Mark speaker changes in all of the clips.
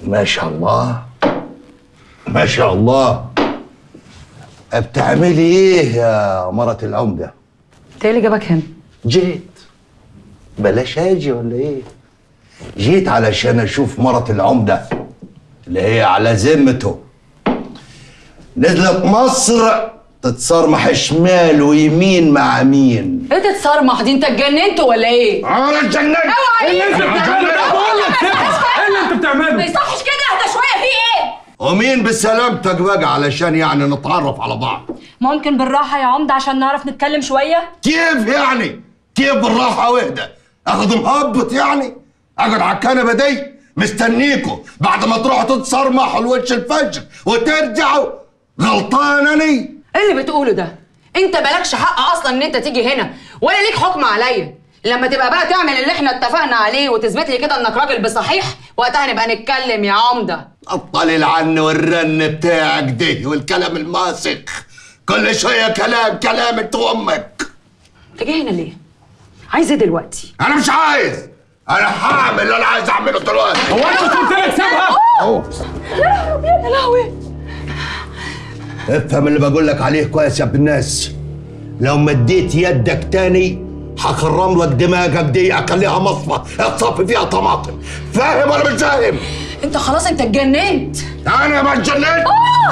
Speaker 1: ما شاء الله ما شاء الله بتعملي ايه يا مرة العمدة
Speaker 2: انت ايه اللي جابك هنا؟
Speaker 1: جيت بلاش اجي ولا ايه جيت علشان اشوف مرة العمدة اللي هي على ذمته نزلت مصر تتصرمح شمال ويمين مع مين
Speaker 2: ايه تتصرمح دي انت اتجننت ولا ايه؟
Speaker 1: انا اتجننت
Speaker 2: اوعى ايه؟
Speaker 3: انت بتعمله ده؟ بقول لك كده ايه اللي انت
Speaker 2: ما
Speaker 3: بتعمله؟
Speaker 2: يصحش كده اهدى شويه في ايه؟
Speaker 1: ومين بسلامتك بقى علشان يعني نتعرف على بعض
Speaker 2: ممكن بالراحه يا عمده عشان نعرف نتكلم شويه؟
Speaker 1: كيف يعني كيف بالراحة واهدى اخذ مهبط يعني اقعد على الكنبة دي مستنيكوا بعد ما تروحوا تتصرمحوا لوش الفجر وترجعوا غلطان اني
Speaker 2: ايه اللي بتقوله ده؟ انت مالكش حق اصلا ان انت تيجي هنا ولا ليك حكم عليا لما تبقى بقى تعمل اللي احنا اتفقنا عليه وتثبت لي كده انك راجل بصحيح وقتها نبقى نتكلم يا عمده
Speaker 1: بطل العن والرن بتاعك دي والكلام الماسخ كل شوية كلام كلام انت وامك
Speaker 2: انت جاي هنا ليه؟ عايز ايه دلوقتي؟
Speaker 1: انا مش عايز انا هعمل اللي انا عايز اعمله دلوقتي
Speaker 3: هو انا مش قلت لك سيبها؟
Speaker 1: أوه.
Speaker 2: يا لهوي
Speaker 1: افهم اللي بقول لك عليه كويس يا ابن الناس لو مديت يدك تاني هخرم لك دماغك دي اخليها مصفى اتصفي فيها طماطم فاهم ولا مش فاهم؟
Speaker 2: انت خلاص انت اتجننت
Speaker 1: انا ما اتجننت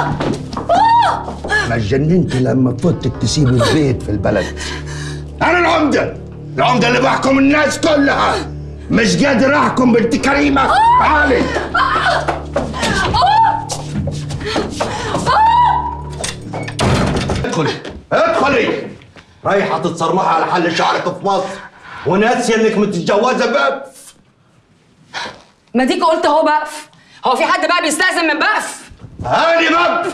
Speaker 1: انا اتجننت لما فوتك تسيب البيت في البلد انا العمده العمده اللي بحكم الناس كلها مش قادر احكم بنت كريمه تعالي ادخلي ادخلي رايحه تتصرمحي على حل شعرك في مصر وناسيه انك متجوزه بقف
Speaker 2: ما ديك قلت اهو بقف هو في حد بقى بيستأذن من بقف
Speaker 1: هاني بقف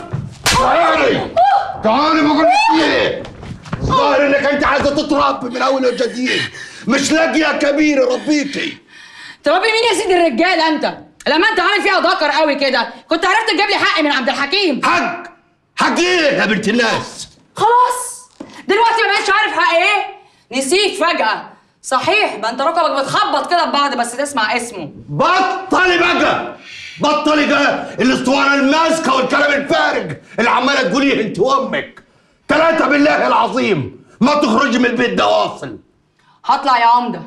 Speaker 1: تعالي تعالي بقول لك ايه ظاهر انك انت عايزه تتربي من اول وجديد مش لاقيه كبير يربيكي
Speaker 2: تربي مين يا سيدي الرجال انت لما انت عامل فيها ذكر قوي كده كنت عرفت تجيب لي حقي من عبد الحكيم
Speaker 1: حق حق ايه يا بنت الناس
Speaker 2: خلاص دلوقتي ما بقتش عارف حق ايه نسيت فجأة صحيح ما انت ركبك بتخبط كده ببعض بس تسمع اسمه
Speaker 1: بطلي بقى بطلي بقى الاسطوانه الماسكه والكلام الفارغ اللي عماله تقوليه انت وامك ثلاثه بالله العظيم ما تخرجي من البيت ده واصل
Speaker 2: هطلع يا عمدة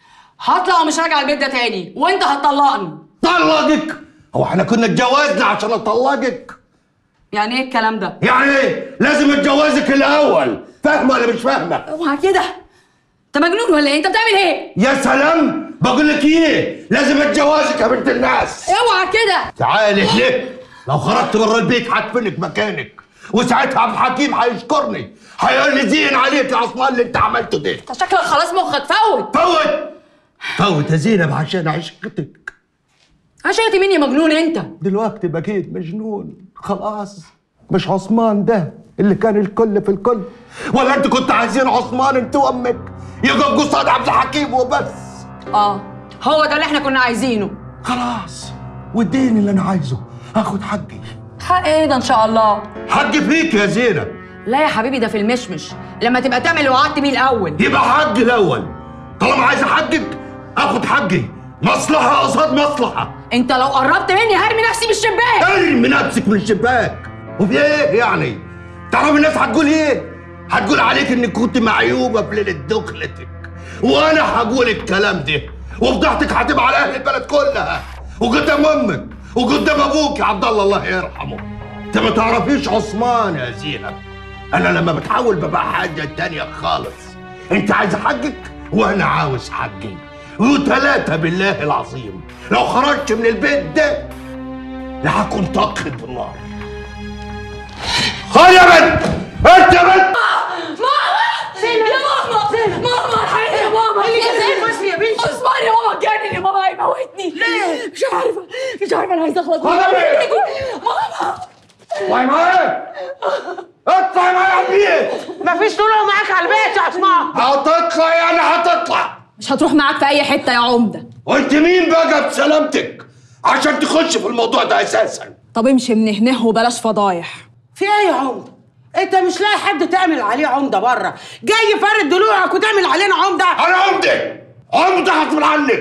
Speaker 2: هطلع ومش راجع البيت ده تاني وانت هتطلقني
Speaker 1: طلقك هو احنا كنا اتجوزنا عشان اطلقك
Speaker 2: يعني ايه الكلام ده
Speaker 1: يعني ايه لازم اتجوزك الاول فاهمه ولا مش فاهمه
Speaker 2: اوعى كده انت مجنون ولا ايه انت بتعمل ايه
Speaker 1: يا سلام بقول لك ايه لازم اتجوزك يا بنت الناس
Speaker 2: اوعى كده
Speaker 1: تعالي هنا لو خرجت بره البيت هدفنك مكانك وساعتها عبد الحكيم هيشكرني هيقول لي زين عليك يا عثمان اللي انت عملته ده
Speaker 2: انت شكلك خلاص مخك فوت
Speaker 1: فوت فوت يا زينب عشان عشقتك
Speaker 2: عشان مين يا مجنون انت
Speaker 1: دلوقتي بقيت مجنون خلاص مش عثمان ده اللي كان الكل في الكل ولا انت كنت عايزين عثمان انت وامك يقف قصاد عبد الحكيم وبس
Speaker 2: اه هو ده اللي احنا كنا عايزينه
Speaker 1: خلاص واديني اللي انا عايزه هاخد حقي
Speaker 2: حق ايه ده ان شاء الله
Speaker 1: حقي فيك يا زينب
Speaker 2: لا يا حبيبي ده في المشمش لما تبقى تعمل اللي وعدت بيه الاول
Speaker 1: يبقى حقي الاول طالما عايز حقك اخد حقي مصلحه قصاد مصلحه
Speaker 2: انت لو قربت مني هرمي نفسي من الشباك
Speaker 1: ارمي نفسك من الشباك وفي ايه يعني تعرف الناس هتقول ايه هتقول عليك انك كنت معيوبه في ليله دخلتك وانا هقول الكلام ده وفضحتك هتبقى على اهل البلد كلها وقدام امك وقدام ابوك يا عبد الله الله يرحمه انت ما تعرفيش عثمان يا زينب انا لما بتحول ببقى حاجه تانية خالص انت عايز حقك وانا عاوز حقي وثلاثه بالله العظيم لو خرجت من البيت ده لا هكون طاقت بالنار خد يا بنت انت يا بنت
Speaker 2: يا ماما ماما الحقيقة يا ماما اللي كان بس يا بنتي عثمان يا ماما اتجنن يا ماما هيموتني ليه؟ مش عارفة مش عارفة انا عايزة اخلص
Speaker 1: خد يا بنت
Speaker 2: ماما
Speaker 1: اطلعي معايا اطلعي معايا على البيت
Speaker 4: مفيش طلوع معاك على البيت يا عثمان
Speaker 1: هتطلع يعني هتطلع
Speaker 2: مش هتروح معاك في اي حتة يا عمدة
Speaker 1: وانت مين بقى بسلامتك عشان تخش في الموضوع ده اساسا
Speaker 2: طب امشي من هنا وبلاش فضايح
Speaker 4: في ايه يا عمده انت مش لاقي حد تعمل عليه عمده بره جاي فارد ضلوعك وتعمل علينا عمده
Speaker 1: انا عمده عمده هطول عنك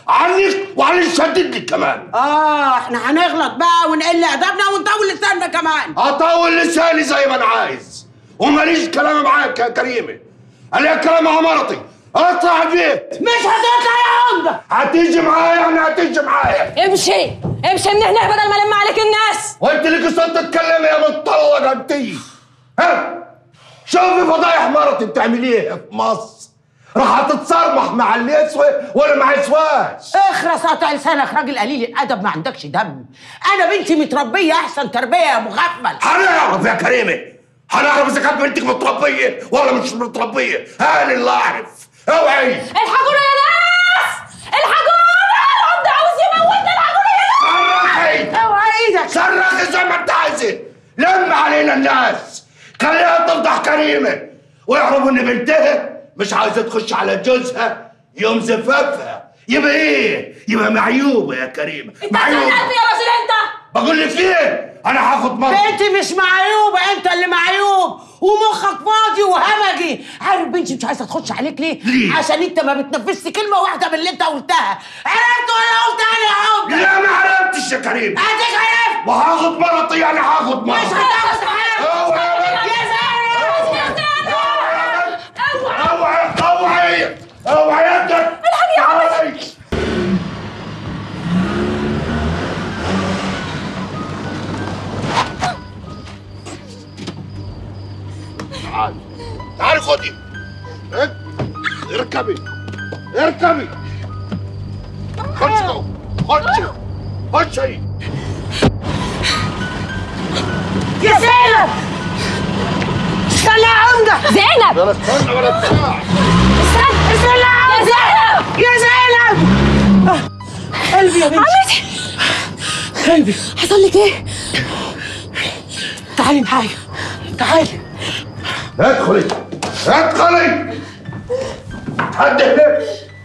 Speaker 1: عنك وعن اللي شدد لك كمان
Speaker 4: اه احنا هنغلط بقى ونقل ادبنا ونطول لساننا كمان
Speaker 1: اطول لساني زي ما انا عايز وماليش كلام معاك يا كريمه انا ليا كلام مع مرتي اطلع البيت
Speaker 4: مش هتطلع يا عمده
Speaker 1: هتيجي معايا يعني هتيجي معايا
Speaker 5: امشي امشي من هنا بدل ما الم عليك الناس
Speaker 1: وانت لك صوت تتكلمي يا مطلقه انتي ها شوفي فضايح مرتي بتعمليها في مصر راح تتصرمح مع اللي يسوى ولا ما يسواش
Speaker 4: اخرس قطع لسانك راجل قليل الادب ما عندكش دم انا بنتي متربيه احسن تربيه يا مغفل
Speaker 1: هنعرف يا كريمه هنعرف اذا كانت بنتك متربيه ولا مش متربيه انا اللي اعرف اوعي
Speaker 5: الحقونا يا ناس الحقونا العمدة عاوز يموتنا الحقونا يا ناس
Speaker 1: صرخي
Speaker 4: اوعى ايدك
Speaker 1: صرخي زي ما انت عايزه لم علينا الناس خليها تفضح كريمه ويعرفوا ان بنتها مش عايزه تخش على جوزها يوم زفافها يبقى ايه؟ يبقى معيوبه يا كريمه
Speaker 5: انت هتعمل قلبي يا راجل انت
Speaker 1: بقول لك ايه؟ انا هاخد مرة
Speaker 4: بنتي مش معيوبه انت اللي معيوب ومخك فاضي وهمجي عارف بنتي مش عايزه تخش عليك ليه؟
Speaker 1: ليه؟
Speaker 4: عشان انت ما بتنفذش كلمه واحده من اللي انت قلتها عرفت ولا قلت انا يا عمده
Speaker 1: لا ما عرفتش يا كريم
Speaker 4: اديك عرفت
Speaker 1: وهاخد مرتي يعني هاخد
Speaker 4: مش
Speaker 1: مرة
Speaker 4: هتاخد حاجه
Speaker 1: اوعى
Speaker 4: يا زلمه
Speaker 1: اوعى اوعى اوعى يدك الحق يا عمي تعالي تعالي خدي ها؟ اركبي اركبي خشي جوه خشي خشي
Speaker 4: يا زينب استنى يا عمده
Speaker 5: زينب
Speaker 1: ولا استنى ولا بتاع
Speaker 5: استنى
Speaker 4: استنى يا
Speaker 5: يا
Speaker 4: عمده
Speaker 5: زينب
Speaker 4: يا زينب آه، قلبي يا بنتي
Speaker 5: عمتي
Speaker 4: قلبي
Speaker 5: حصل لك ايه؟
Speaker 4: تعالي معايا تعالي
Speaker 1: ادخلي ادخلي حد هنا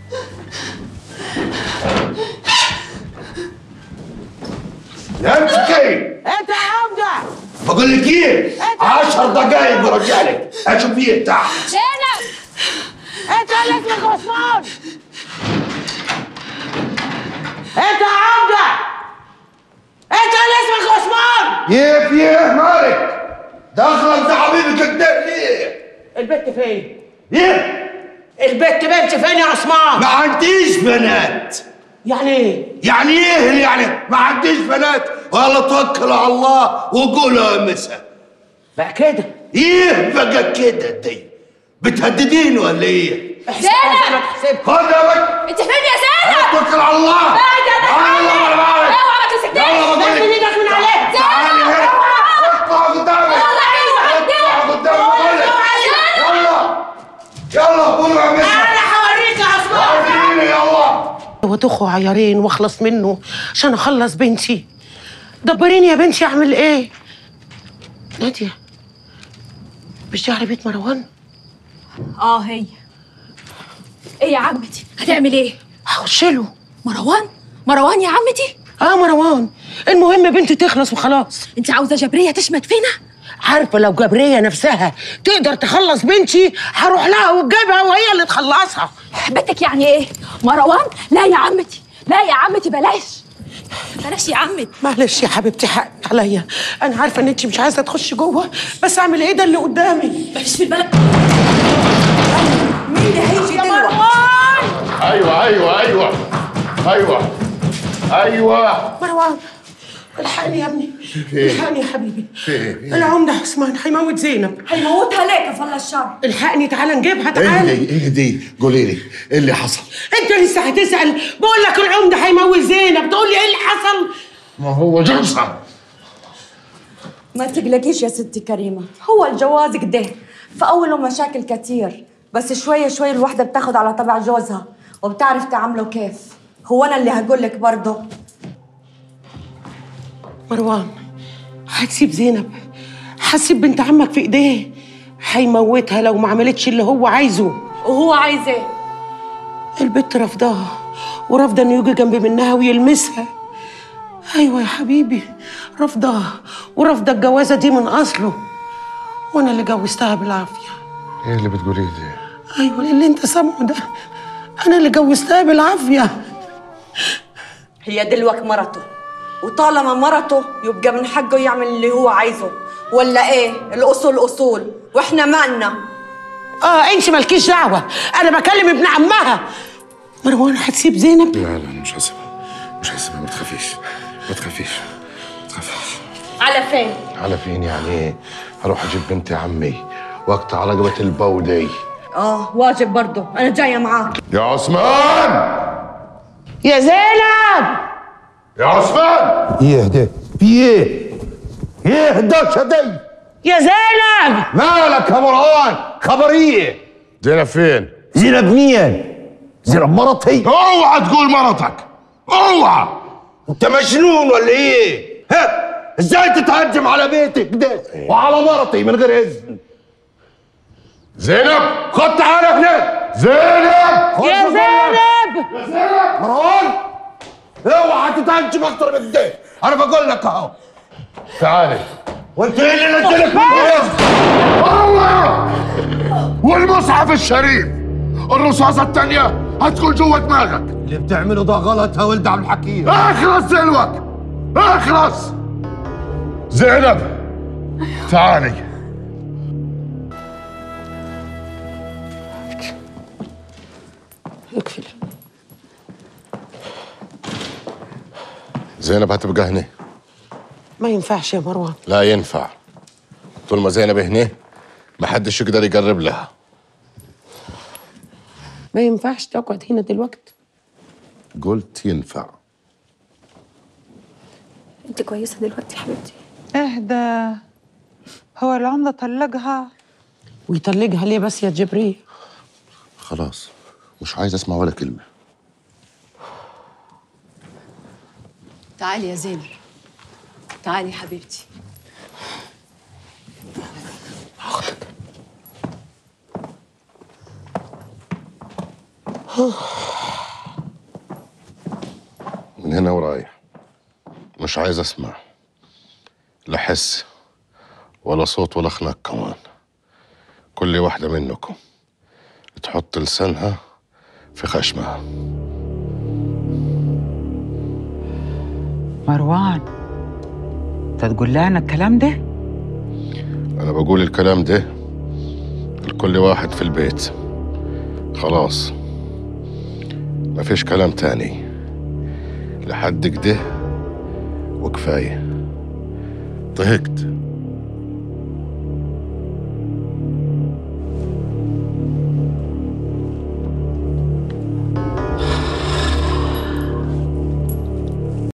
Speaker 1: امسكي
Speaker 4: انت يا عمده
Speaker 1: بقول لك ايه 10 دقايق برجع لك اشوف ايه تحت
Speaker 5: زينب
Speaker 4: انت اللي اسمك عثمان انت يا عمده انت اللي اسمك عثمان
Speaker 1: ايه في ايه مالك داخله انت حبيبي كداب ليه
Speaker 4: البت فين
Speaker 1: ايه
Speaker 4: البت بنتي فين يا عثمان
Speaker 1: ما عنديش بنات
Speaker 4: يعني ايه
Speaker 1: يعني ايه اللي يعني ما عنديش بنات ولا توكل على الله وقولوا يا مسا
Speaker 4: بقى كده
Speaker 1: ايه بقى كده دي بتهددين ولا ايه
Speaker 4: احسبها زي ما تحسبها
Speaker 1: خد يا بك
Speaker 5: انت فين يا زينب؟
Speaker 1: توكل على الله
Speaker 5: بعد يا
Speaker 1: على الله ولا بعد
Speaker 5: اوعى ما تمسكنيش
Speaker 1: يلا بقول
Speaker 4: نزل
Speaker 1: لك
Speaker 4: ايدك من عليها
Speaker 1: تعالي هنا اطلع قدامي اطلع قدامي بقول لك يلا يلا قولوا يا مسا
Speaker 4: انا هوريك يا عثمان
Speaker 1: وريني يلا
Speaker 4: وتخوا عيارين واخلص منه عشان اخلص بنتي دبريني يا بنتي اعمل ايه ناديه مش دي عربيه مروان
Speaker 5: اه هي ايه يا عمتي هتعمل ايه؟
Speaker 4: هخش له
Speaker 5: مروان؟ مروان يا عمتي؟
Speaker 4: اه مروان المهم بنتي تخلص وخلاص
Speaker 5: انت عاوزه جبريه تشمت فينا؟
Speaker 4: عارفه لو جبريه نفسها تقدر تخلص بنتي هروح لها وتجيبها وهي اللي تخلصها
Speaker 5: بنتك يعني ايه؟ مروان؟ لا يا عمتي لا يا عمتي بلاش بلاش يا عمتي
Speaker 4: معلش يا حبيبتي حقك عليا انا عارفه ان انت مش عايزه تخشي جوه بس اعمل ايه ده اللي قدامي
Speaker 5: مفيش في البلد مين اللي هيجي
Speaker 4: يا
Speaker 5: دلوقتي؟
Speaker 4: مروان
Speaker 1: ايوه ايوه ايوه ايوه ايوه
Speaker 4: مروان الحقني يا ابني
Speaker 1: إيه؟
Speaker 4: الحقني يا حبيبي
Speaker 1: إيه؟
Speaker 4: العمده عثمان هيموت زينب
Speaker 5: هيموتها ليه كفل الشر
Speaker 4: الحقني تعالى نجيبها تعالى
Speaker 1: اهدي اهدي قولي لي ايه اللي حصل؟
Speaker 4: انت لسه هتسال بقول لك العمده هيموت زينب تقول لي ايه اللي حصل
Speaker 1: ما هو جوزها
Speaker 6: ما تقلقيش يا ستي كريمة هو الجواز كده فأوله مشاكل كتير بس شوية شوية الوحدة بتاخد على طبع جوزها وبتعرف تعامله كيف هو أنا اللي هقول لك برضه
Speaker 4: مروان هتسيب زينب هتسيب بنت عمك في ايديه هيموتها لو ما عملتش اللي هو عايزه
Speaker 6: وهو عايز ايه؟
Speaker 4: البت رافضاها ورافضه انه يجي جنب منها ويلمسها ايوه يا حبيبي رافضاها ورافضه الجوازه دي من اصله وانا اللي جوزتها بالعافيه
Speaker 1: ايه اللي بتقوليه دي؟
Speaker 4: ايوه اللي انت سامعه ده انا اللي جوزتها بالعافيه
Speaker 6: هي دلوك مرته وطالما مرته يبقى من حقه يعمل اللي هو عايزه ولا ايه الاصول اصول واحنا مالنا
Speaker 4: اه انت مالكيش دعوه انا بكلم ابن عمها مروان هتسيب زينب
Speaker 7: لا لا مش هسيبها مش هسيبها ما تخافيش ما تخافيش ما تخافيش
Speaker 6: على فين
Speaker 7: على فين يعني ايه هروح اجيب بنت عمي واقطع رقبة البودي
Speaker 6: اه واجب برضه انا جايه معاك
Speaker 7: يا عثمان
Speaker 4: يا زينب
Speaker 7: يا عثمان
Speaker 1: يهدى في ايه؟ يهدى شدي
Speaker 4: يا زينب
Speaker 1: مالك يا مروان خبريه
Speaker 7: زينب فين؟
Speaker 1: زينب مين؟ زينب مرتي
Speaker 7: اوعى تقول مرتك اوعى
Speaker 1: انت مجنون ولا ايه؟ ها ازاي تتهجم على بيتك ده وعلى مرتي من غير اذن
Speaker 7: زينب
Speaker 1: خد تعالى هنا
Speaker 7: زينب
Speaker 4: يا زينب
Speaker 1: مروان اوعى تتهجم اكتر من كده انا بقول لك اهو
Speaker 7: تعالي
Speaker 1: وانت ايه اللي نزلك من الإذن؟
Speaker 7: الله والمصحف الشريف الرصاصة التانية هتكون جوا دماغك
Speaker 1: اللي بتعمله ده غلط يا ولد عبد الحكيم
Speaker 7: اخرس دلوك اخرس زينب تعالي
Speaker 4: اقفل
Speaker 7: زينب هتبقى هنا
Speaker 4: ما ينفعش يا مروان
Speaker 7: لا ينفع طول ما زينب هنا محدش يقدر يقرب لها
Speaker 4: ما ينفعش تقعد هنا دلوقتي
Speaker 7: قلت ينفع
Speaker 5: انت كويسه دلوقتي يا حبيبتي
Speaker 8: اهدى هو العمدة طلقها
Speaker 4: ويطلقها ليه بس يا جبريل
Speaker 7: خلاص مش عايز اسمع ولا كلمة
Speaker 9: تعالي يا زينب تعالي يا حبيبتي
Speaker 7: من هنا ورايح مش عايز اسمع لا حس ولا صوت ولا خناق كمان كل واحدة منكم تحط لسانها في خشمها
Speaker 8: مروان انت تقول لها انا الكلام ده
Speaker 7: أنا بقول الكلام ده لكل واحد في البيت خلاص مفيش كلام تاني لحد كده وكفاية طهقت